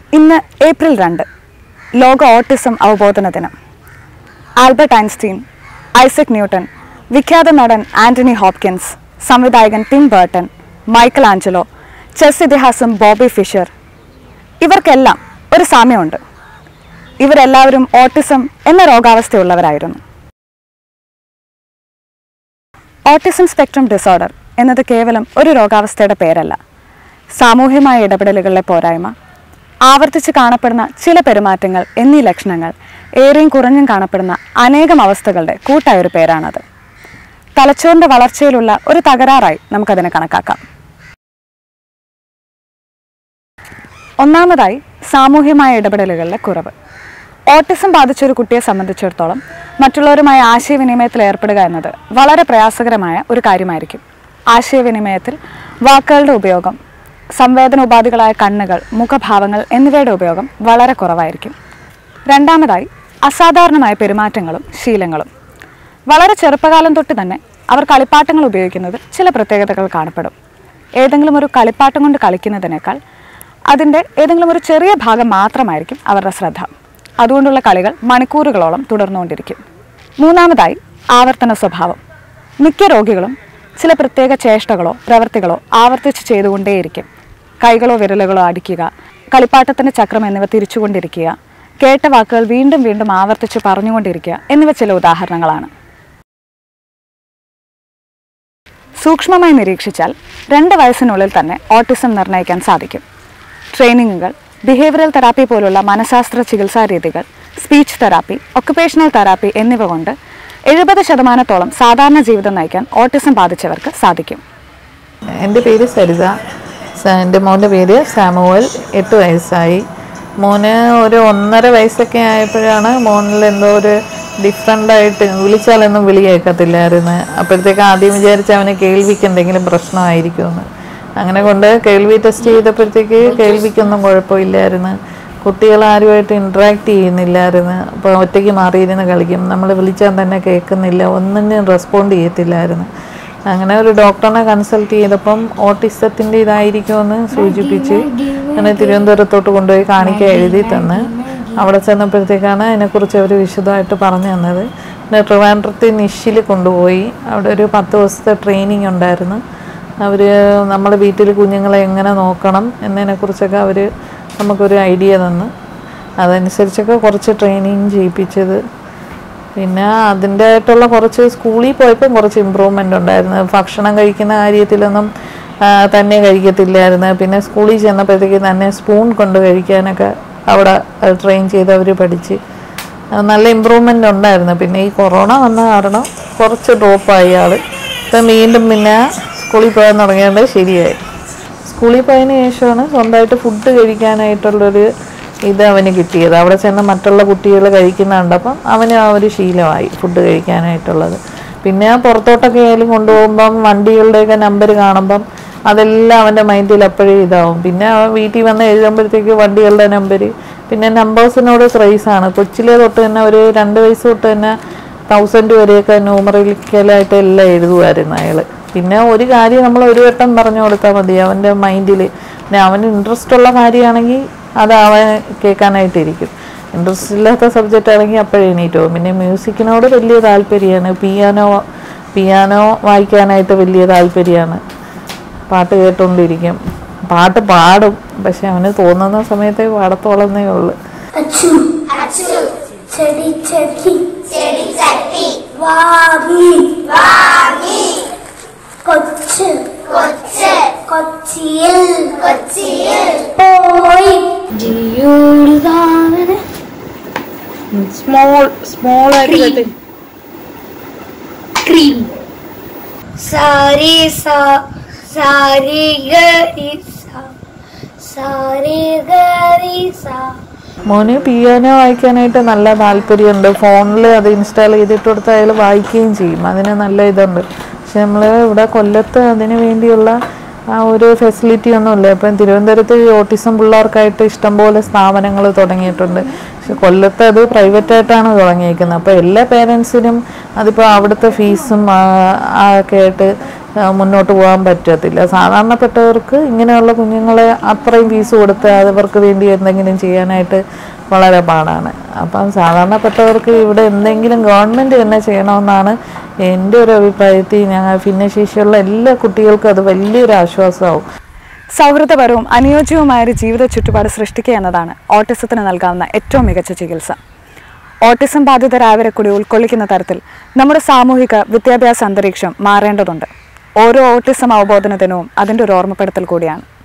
ഇന്ന് ഏപ്രിൽ രണ്ട് ലോക ഓട്ടിസം അവബോധന ദിനം ആൽബർട്ട് ഐൻസ്റ്റീൻ ഐസക് ന്യൂട്ടൺ വിഖ്യാത നടൻ ആന്റണി ഹോപ്കിൻസ് സംവിധായകൻ Tim Burton Michelangelo chess ഇതിഹാസം ബോബി ഫിഷർ ഇവർക്കെല്ലാം ഒരു സാമ്യമുണ്ട് ഇവരെല്ലാവരും ഓട്ടിസം എന്ന രോഗാവസ്ഥയുള്ളവരായിരുന്നു ഓട്ടിസം സ്പെക്ട്രം ഡിസോർഡർ എന്നത് കേവലം ഒരു രോഗാവസ്ഥയുടെ പേരല്ല സാമൂഹ്യമായ ഇടപെടലുകളിലെ പോരായ്മ ആവർത്തിച്ച് കാണപ്പെടുന്ന ചില പെരുമാറ്റങ്ങൾ എന്നീ ലക്ഷണങ്ങൾ ഏറെയും കുറഞ്ഞും കാണപ്പെടുന്ന അനേകം അവസ്ഥകളുടെ കൂട്ടായ ഒരു പേരാണത് തലച്ചോറിന്റെ വളർച്ചയിലുള്ള ഒരു തകരാറായി നമുക്കതിനെ കണക്കാക്കാം ഒന്നാമതായി സാമൂഹ്യമായ ഇടപെടലുകളിലെ കുറവ് ഓട്ടിസം ബാധിച്ച ഒരു കുട്ടിയെ സംബന്ധിച്ചിടത്തോളം മറ്റുള്ളവരുമായി ആശയവിനിമയത്തിൽ ഏർപ്പെടുക എന്നത് വളരെ പ്രയാസകരമായ ഒരു കാര്യമായിരിക്കും ആശയവിനിമയത്തിൽ വാക്കുകളുടെ ഉപയോഗം സംവേദന ഉപാധികളായ കണ്ണുകൾ മുഖഭാവങ്ങൾ എന്നിവയുടെ ഉപയോഗം വളരെ കുറവായിരിക്കും രണ്ടാമതായി അസാധാരണമായ പെരുമാറ്റങ്ങളും ശീലങ്ങളും വളരെ ചെറുപ്പകാലം തൊട്ട് തന്നെ അവർ കളിപ്പാട്ടങ്ങൾ ഉപയോഗിക്കുന്നത് ചില പ്രത്യേകതകൾ കാണപ്പെടും ഏതെങ്കിലും ഒരു കളിപ്പാട്ടം കൊണ്ട് കളിക്കുന്നതിനേക്കാൾ അതിൻ്റെ ഏതെങ്കിലും ഒരു ചെറിയ ഭാഗം മാത്രമായിരിക്കും അവരുടെ ശ്രദ്ധ അതുകൊണ്ടുള്ള കളികൾ മണിക്കൂറുകളോളം തുടർന്നുകൊണ്ടിരിക്കും മൂന്നാമതായി ആവർത്തന സ്വഭാവം മിക്ക രോഗികളും ചില പ്രത്യേക ചേഷ്ടകളോ പ്രവൃത്തികളോ ആവർത്തിച്ച് ചെയ്തുകൊണ്ടേയിരിക്കും കൈകളോ വിരലുകളോ അടിക്കുക കളിപ്പാട്ടത്തിൻ്റെ ചക്രം എന്നിവ തിരിച്ചുകൊണ്ടിരിക്കുക കേട്ട വാക്കുകൾ വീണ്ടും വീണ്ടും ആവർത്തിച്ച് പറഞ്ഞുകൊണ്ടിരിക്കുക എന്നിവ ചില ഉദാഹരണങ്ങളാണ് സൂക്ഷ്മമായി നിരീക്ഷിച്ചാൽ രണ്ട് വയസ്സിനുള്ളിൽ തന്നെ ഓട്ടിസം നിർണ്ണയിക്കാൻ സാധിക്കും ട്രെയിനിങ്ങുകൾ ബിഹേവിയറൽ തെറാപ്പി പോലുള്ള മനഃശാസ്ത്ര ചികിത്സാ രീതികൾ സ്പീച്ച് തെറാപ്പി ഒക്കുപേഷണൽ തെറാപ്പി എന്നിവ കൊണ്ട് എഴുപത് ശതമാനത്തോളം സാധാരണ ജീവിതം നയിക്കാൻ ഓട്ടിസം ബാധിച്ചവർക്ക് സാധിക്കും എൻ്റെ പേര് സരിത സ- എൻ്റെ മോൻ്റെ പേര് സാമുവൽ എട്ട് വയസ്സായി മോന് ഒരു ഒന്നര വയസ്സൊക്കെ ആയപ്പോഴാണ് മോനിൽ എന്തോ ഒരു ഡിഫറെൻ്റ് ആയിട്ട് വിളിച്ചാലൊന്നും വിളി കേൾക്കത്തില്ലായിരുന്നു അപ്പോഴത്തേക്ക് ആദ്യം വിചാരിച്ച അവന് കേൾവിക്ക് എന്തെങ്കിലും പ്രശ്നമായിരിക്കുമെന്ന് അങ്ങനെ കൊണ്ട് കേൾവി ടെസ്റ്റ് ചെയ്തപ്പോഴത്തേക്ക് കേൾവിക്കൊന്നും കുഴപ്പമില്ലായിരുന്നു കുട്ടികൾ ആരുമായിട്ട് ഇൻട്രാക്ട് ചെയ്യുന്നില്ലായിരുന്നു അപ്പോൾ ഒറ്റയ്ക്ക് മാറിയിരുന്ന് കളിക്കും നമ്മൾ വിളിച്ചാൽ തന്നെ കേൾക്കുന്നില്ല ഒന്നിനും റെസ്പോണ്ട് ചെയ്യത്തില്ലായിരുന്നു അങ്ങനെ ഒരു ഡോക്ടറിനെ കൺസൾട്ട് ചെയ്തപ്പം ഓട്ടിസത്തിൻ്റെ ഇതായിരിക്കുമെന്ന് സൂചിപ്പിച്ച് അങ്ങനെ തിരുവനന്തപുരത്തോട്ട് കൊണ്ടുപോയി കാണിക്കാൻ എഴുതി തന്ന് അവിടെ ചെന്നപ്പോഴത്തേക്കാണ് അതിനെക്കുറിച്ച് അവർ വിശദമായിട്ട് പറഞ്ഞു തന്നത് പിന്നെ ട്രിവാൻഡ്രത്ത് നിഷിൽ കൊണ്ടുപോയി അവിടെ ഒരു പത്ത് ദിവസത്തെ ട്രെയിനിങ് ഉണ്ടായിരുന്നു അവർ നമ്മൾ വീട്ടിൽ കുഞ്ഞുങ്ങളെ എങ്ങനെ നോക്കണം എന്നതിനെക്കുറിച്ചൊക്കെ അവർ നമുക്കൊരു ഐഡിയ തന്നു അതനുസരിച്ചൊക്കെ കുറച്ച് ട്രെയിനിങ് ചെയ്യിപ്പിച്ചത് പിന്നെ അതിൻ്റെ ആയിട്ടുള്ള കുറച്ച് സ്കൂളിൽ പോയപ്പോൾ കുറച്ച് ഇമ്പ്രൂവ്മെൻ്റ് ഉണ്ടായിരുന്നു ഭക്ഷണം കഴിക്കുന്ന കാര്യത്തിലൊന്നും ആ, തന്നെ കഴിക്കത്തില്ലായിരുന്നു പിന്നെ സ്കൂളിൽ ചെന്നപ്പോഴത്തേക്ക് തന്നെ സ്പൂൺ കൊണ്ട് കഴിക്കാനൊക്കെ അവിടെ ട്രെയിൻ ചെയ്ത് അവർ പഠിച്ച് ആ, നല്ല ഇമ്പ്രൂവ്മെൻ്റ് ഉണ്ടായിരുന്നു പിന്നെ ഈ കൊറോണ വന്ന കാരണം കുറച്ച് ഡ്രോപ്പായി ആൾ ഇപ്പം വീണ്ടും പിന്നെ സ്കൂളിൽ പോകാൻ തുടങ്ങിയത് ശരിയായി സ്കൂളിൽ പോയതിന് ശേഷമാണ് സ്വന്തമായിട്ട് ഫുഡ് കഴിക്കാനായിട്ടുള്ളൊരു ഇത് അവന് കിട്ടിയത് അവിടെ ചെന്ന് മറ്റുള്ള കുട്ടികൾ കഴിക്കുന്ന കണ്ടപ്പം അവന് ആ ഒരു ശീലമായി ഫുഡ് കഴിക്കാനായിട്ടുള്ളത് പിന്നെ പുറത്തോട്ടൊക്കെ ആയാലും കൊണ്ടുപോകുമ്പം വണ്ടികളുടെയൊക്കെ നമ്പർ കാണുമ്പം അതെല്ലാം അവൻ്റെ മൈൻഡിൽ അപ്പോഴേ ഇതാവും പിന്നെ അവൻ വീട്ടിൽ വന്ന് എഴുതുമ്പോഴത്തേക്ക് വണ്ടികളുടെ നമ്പർ പിന്നെ നമ്പേഴ്സിനോട് ക്രൈസാണ് കൊച്ചിലെ തൊട്ട് തന്നെ ഒരു രണ്ട് വയസ്സ് തൊട്ട് തന്നെ തൗസൻഡ് വരെയൊക്കെ ന്യൂമറിക്കലായിട്ട് എല്ലാം എഴുതുമായിരുന്നു അയാൾ പിന്നെ ഒരു കാര്യം നമ്മൾ ഒരു വട്ടം പറഞ്ഞു കൊടുത്താൽ മതി അവൻ്റെ മൈൻഡിൽ പിന്നെ അവന് ഇൻട്രസ്റ്റ് ഉള്ള കാര്യമാണെങ്കിൽ അത് അവൻ കേൾക്കാനായിട്ടിരിക്കും ഇൻട്രസ്റ്റ് ഇല്ലാത്ത സബ്ജക്റ്റ് ആണെങ്കിൽ അപ്പോഴേ എണീറ്റ് പോകും പിന്നെ മ്യൂസിക്കിനോട് വലിയ താല്പര്യമാണ് പിയാനോ പിയാനോ വായിക്കാനായിട്ട് വലിയ താല്പര്യമാണ് പാട്ട് കേട്ടുകൊണ്ടിരിക്കും പാട്ട് പാടും പക്ഷെ അവന് തോന്നുന്ന സമയത്തേ പാടത്തോളന്നേ ഉള്ളൂ അച്ചു അച്ചു ചെടി ചെടി ചെടി ചട്ടി വാങ്ങി വാങ്ങി കൊച്ച് കൊച്ച് കൊച്ചിയിൽ കൊച്ചിയിൽ പോയി ജിയൂടുകാവന സ്മോൾ സ്മോൾ ആയിട്ട് ക്രീം സാരി സാ സാരി ഗരി സാ സാരി ഗരി സാ മോന് പിയാനോ വായിക്കാനായിട്ട് നല്ല താല്പര്യമുണ്ട് ഫോണിൽ അത് ഇൻസ്റ്റാൾ ചെയ്തിട്ട് കൊടുത്ത് അയാൾ വായിക്കുകയും ചെയ്യും അതിന് നല്ല ഇതുണ്ട് പക്ഷെ നമ്മൾ ഇവിടെ കൊല്ലത്ത് അതിന് വേണ്ടിയുള്ള ആ ഒരു ഫെസിലിറ്റി ഒന്നുമില്ല ഇപ്പം തിരുവനന്തപുരത്ത് ഈ ഓട്ടിസം പിള്ളേർക്കായിട്ട് ഇഷ്ടംപോലെ സ്ഥാപനങ്ങൾ തുടങ്ങിയിട്ടുണ്ട് പക്ഷെ കൊല്ലത്ത് അത് പ്രൈവറ്റായിട്ടാണ് തുടങ്ങിയിരിക്കുന്നത് അപ്പോൾ എല്ലാ പേരൻസിനും അതിപ്പോൾ അവിടുത്തെ ഫീസും ഒക്കെ ആയിട്ട് ആ, മുന്നോട്ട് പോകാൻ പറ്റത്തില്ല സാധാരണപ്പെട്ടവർക്ക് ഇങ്ങനെയുള്ള കുഞ്ഞുങ്ങളെ അത്രയും ഫീസ് കൊടുത്ത് അവർക്ക് വേണ്ടി എന്തെങ്കിലും ചെയ്യാനായിട്ട് വളരെ പാടാണ് അപ്പം സാധാരണപ്പെട്ടവർക്ക് ഇവിടെ എന്തെങ്കിലും ഗവൺമെൻറ് തന്നെ ചെയ്യണമെന്നാണ് എൻ്റെ ഒരു അഭിപ്രായത്തിൽ ഞങ്ങൾ ഭിന്നശേഷിയുള്ള എല്ലാ കുട്ടികൾക്കും അത് വലിയൊരു ആശ്വാസമാവും സൗഹൃദപരവും അനുയോജ്യവുമായ ഒരു ജീവിത ചുറ്റുപാട് സൃഷ്ടിക്കുക എന്നതാണ് ഓട്ടിസത്തിന് നൽകാവുന്ന ഏറ്റവും മികച്ച ചികിത്സ ഓട്ടിസം ബാധിതരായവരെ കൂടി ഉൾക്കൊള്ളിക്കുന്ന തരത്തിൽ നമ്മുടെ സാമൂഹിക വിദ്യാഭ്യാസ അന്തരീക്ഷം മാറേണ്ടതുണ്ട് ഓരോ ഓട്ടിസം അവബോധന ദിനവും അതിൻ്റെ ഒരു ഓർമ്മപ്പെടുത്തൽ കൂടിയാണ്